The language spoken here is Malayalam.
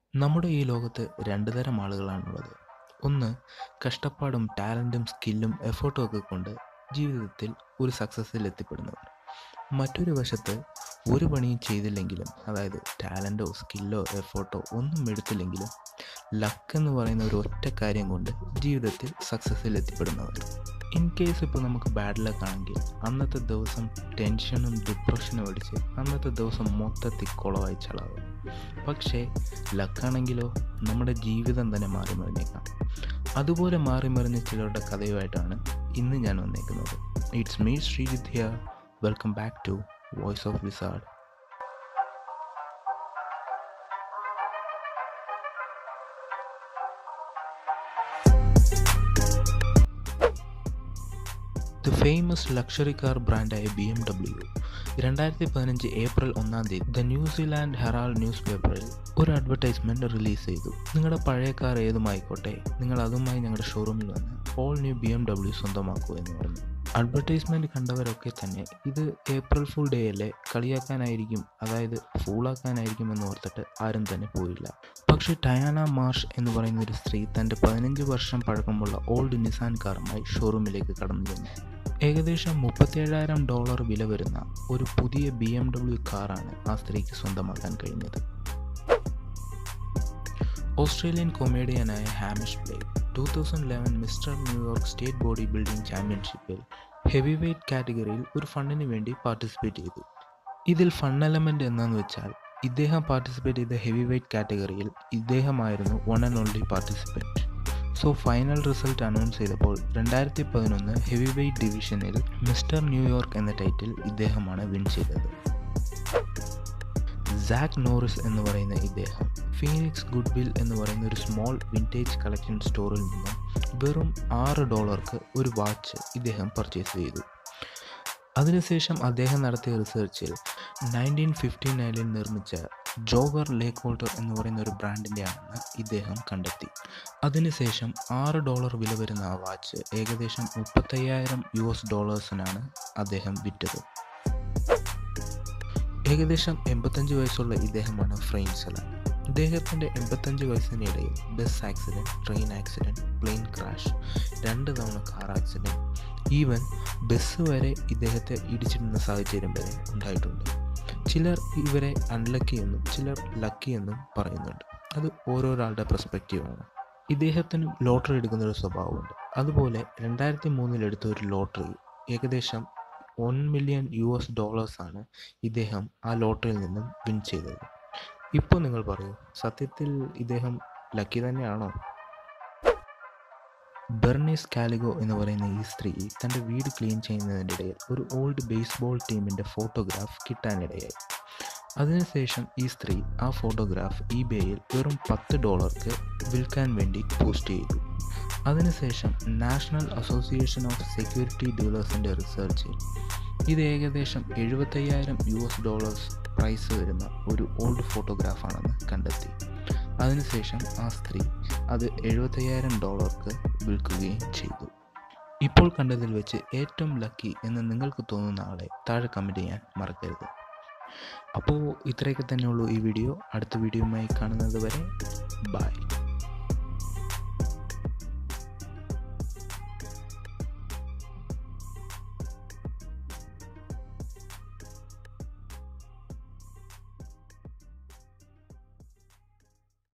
നമ്മുടെ ഈ ലോകത്ത് രണ്ട് തരം ആളുകളാണുള്ളത് ഒന്ന് കഷ്ടപ്പാടും ടാലൻറ്റും സ്കില്ലും എഫേർട്ടും ഒക്കെ കൊണ്ട് ജീവിതത്തിൽ ഒരു സക്സസ്സിൽ എത്തിപ്പെടുന്നവർ മറ്റൊരു വശത്ത് ഒരു പണിയും ചെയ്തില്ലെങ്കിലും അതായത് ടാലൻറ്റോ സ്കില്ലോ എഫേർട്ടോ ഒന്നും എടുത്തില്ലെങ്കിലും ലക്ക് എന്ന് പറയുന്ന ഒരു ഒറ്റ കാര്യം കൊണ്ട് ജീവിതത്തിൽ സക്സസ്സിൽ എത്തിപ്പെടുന്നവർ ഇൻ കേസ് ഇപ്പോൾ നമുക്ക് ബാഡ് ലക്ക് ആണെങ്കിൽ അന്നത്തെ ദിവസം ടെൻഷനും ഡിപ്രഷനും അടിച്ച് അന്നത്തെ ദിവസം മൊത്തത്തിൽ കുളമായി ചളാവും പക്ഷേ ലക്കാണെങ്കിലോ നമ്മുടെ ജീവിതം തന്നെ മാറി മറിഞ്ഞേക്കാം അതുപോലെ മാറി മറിഞ്ഞ ചിലരുടെ കഥയുമായിട്ടാണ് ഇന്ന് ഞാൻ വന്നേക്കുന്നത് it's me Srividya welcome back to voice of wizard the famous luxury car ബ്രാൻഡായ ബി എം ഡബ്ല്യു രണ്ടായിരത്തി പതിനഞ്ച് ഏപ്രിൽ ഒന്നാം തീയതി ദ ന്യൂസിലാൻഡ് ഹെറാൾഡ് ന്യൂസ് പേപ്പറിൽ ഒരു അഡ്വർടൈസ്മെൻറ്റ് റിലീസ് ചെയ്തു നിങ്ങളുടെ പഴയ കാർ ഏതുമായിക്കോട്ടെ നിങ്ങൾ അതുമായി ഞങ്ങളുടെ ഷോറൂമിൽ വന്ന് all new B M W സ്വന്തമാക്കൂ എന്ന് പറഞ്ഞു അഡ്വർടൈസ്മെൻറ്റ് കണ്ടവരൊക്കെ തന്നെ ഇത് ഏപ്രിൽ ഫുൾ ഡേ അല്ലേ കളിയാക്കാനായിരിക്കും അതായത് ഫൂളാക്കാനായിരിക്കും എന്ന് ഓർത്തിട്ട് ആരും തന്നെ പോയില്ല പക്ഷേ ടയാന മാർഷ് എന്ന് പറയുന്ന ഒരു സ്ത്രീ തൻ്റെ പതിനഞ്ച് വർഷം പഴക്കമുള്ള ഓൾഡ് നിസാൻ കാറുമായി ഷോറൂമിലേക്ക് കടന്നു ചെന്നു ഏകദേശം മുപ്പത്തേഴായിരം ഡോളർ വില വരുന്ന ഒരു പുതിയ ബി എം ഡബ്ല്യു കാറാണ് ആ സ്ത്രീക്ക് സ്വന്തമാക്കാൻ കഴിഞ്ഞത് ഓസ്ട്രേലിയൻ കൊമേഡിയനായ Hamish Blake two thousand eleven Mister New York State body building ചാമ്പ്യൻഷിപ്പിൽ ഹെവി വെയ്റ്റ് കാറ്റഗറിയിൽ ഒരു ഫണ്ടിന് വേണ്ടി പാർട്ടിസിപ്പേറ്റ് ചെയ്തു ഇതിൽ ഫൺ എലമെൻ്റ് എന്താണെന്ന് വെച്ചാൽ ഇദ്ദേഹം പാർട്ടിസിപ്പേറ്റ് ചെയ്ത ഹെവി വെയ്റ്റ് കാറ്റഗറിയിൽ ഇദ്ദേഹമായിരുന്നു one and only participant so final result announce ചെയ്തപ്പോൾ രണ്ടായിരത്തി പതിനൊന്ന് ഹെവി വെയ്റ്റ് ഡിവിഷനിൽ മിസ്റ്റർ ന്യൂയോർക്ക് എന്ന ടൈറ്റിൽ ഇദ്ദേഹമാണ് വിൻ ചെയ്തത് സാക്ക് നോറിസ് എന്ന് പറയുന്ന ഇദ്ദേഹം ഫീനിക്സ് ഗുഡ്വിൽ എന്ന് പറയുന്ന ഒരു സ്മോൾ വിൻറ്റേജ് കളക്ഷൻ സ്റ്റോറിൽ നിന്നും വെറും ആറ് ഡോളർക്ക് ഒരു വാച്ച് ഇദ്ദേഹം പർച്ചേസ് ചെയ്തു അതിനുശേഷം അദ്ദേഹം നടത്തിയ റിസർച്ചിൽ നയൻറ്റീൻ ഫിഫ്റ്റി നയനിൽ നിർമ്മിച്ച ജോഗർ ലേക്ക് ഹോൾഡർ എന്ന് പറയുന്ന ഒരു ബ്രാൻഡിൻ്റെ ആണെന്ന് ഇദ്ദേഹം കണ്ടെത്തി അതിനുശേഷം ആറ് ഡോളർ വില വരുന്ന ആ വാച്ച് ഏകദേശം മുപ്പത്തയ്യായിരം യു എസ് ഡോളേഴ്സിനാണ് അദ്ദേഹം വിറ്റത് ഏകദേശം എൺപത്തഞ്ച് വയസ്സുള്ള ഇദ്ദേഹമാണ് ഫ്രെയിം സലാൻ ഇദ്ദേഹത്തിൻ്റെ എൺപത്തഞ്ച് വയസ്സിനിടയിൽ bus accident train accident plane crash രണ്ട് തവണ കാർ ആക്സിഡൻറ്റ് ഈവൻ ബസ് വരെ ഇദ്ദേഹത്തെ ഇടിച്ചിടുന്ന സാഹചര്യം വരെ ഉണ്ടായിട്ടുണ്ട് ചിലർ ഇവരെ അൺലക്കി എന്നും ചിലർ ലക്കി എന്നും പറയുന്നുണ്ട് അത് ഓരോരാളുടെ പെർസ്പെക്റ്റീവാണ് ഇദ്ദേഹത്തിനും ലോട്ടറി എടുക്കുന്ന ഒരു സ്വഭാവമുണ്ട് അതുപോലെ രണ്ടായിരത്തി മൂന്നിൽ എടുത്ത ഒരു ലോട്ടറി ഏകദേശം വൺ മില്യൺ യു എസ് ഡോളേഴ്സാണ് ഇദ്ദേഹം ആ ലോട്ടറിയിൽ നിന്നും വിൻ ചെയ്തത് ഇപ്പോൾ നിങ്ങൾ പറയൂ സത്യത്തിൽ ഇദ്ദേഹം ലക്കി തന്നെയാണോ ബെർണീസ് കാലിഗോ എന്ന് പറയുന്ന ഈ സ്ത്രീ തൻ്റെ വീട് ക്ലീൻ ചെയ്യുന്നതിൻ്റെ ഇടയിൽ ഒരു ഓൾഡ് ബേസ്ബോൾ ടീമിൻ്റെ ഫോട്ടോഗ്രാഫ് കിട്ടാനിടയായി അതിനുശേഷം ഈ സ്ത്രീ ആ ഫോട്ടോഗ്രാഫ് ഇബേയിൽ വെറും പത്ത് ഡോളർക്ക് വിൽക്കാൻ വേണ്ടി പോസ്റ്റ് ചെയ്തു അതിനുശേഷം നാഷണൽ അസോസിയേഷൻ ഓഫ് സെക്യൂരിറ്റി ഡീലേഴ്സിൻ്റെ റിസർച്ചിൽ ഇത് ഏകദേശം എഴുപത്തയ്യായിരം യു എസ് ഡോളേഴ്സ് പ്രൈസ് വരുന്ന ഒരു ഓൾഡ് ഫോട്ടോഗ്രാഫാണെന്ന് കണ്ടെത്തി അതിനുശേഷം ആ സ്ത്രീ അത് എഴുപത്തയ്യായിരം ഡോളർക്ക് വിൽക്കുകയും ചെയ്തു ഇപ്പോൾ കണ്ടതിൽ വെച്ച് ഏറ്റവും ലക്കി എന്ന് നിങ്ങൾക്ക് തോന്നുന്ന ആളെ താഴെ കമൻറ്റ് ചെയ്യാൻ മറക്കരുത് അപ്പോൾ ഇത്രയൊക്കെ തന്നെയുള്ളൂ ഈ വീഡിയോ അടുത്ത വീഡിയോയുമായി കാണുന്നത് വരെ ബൈ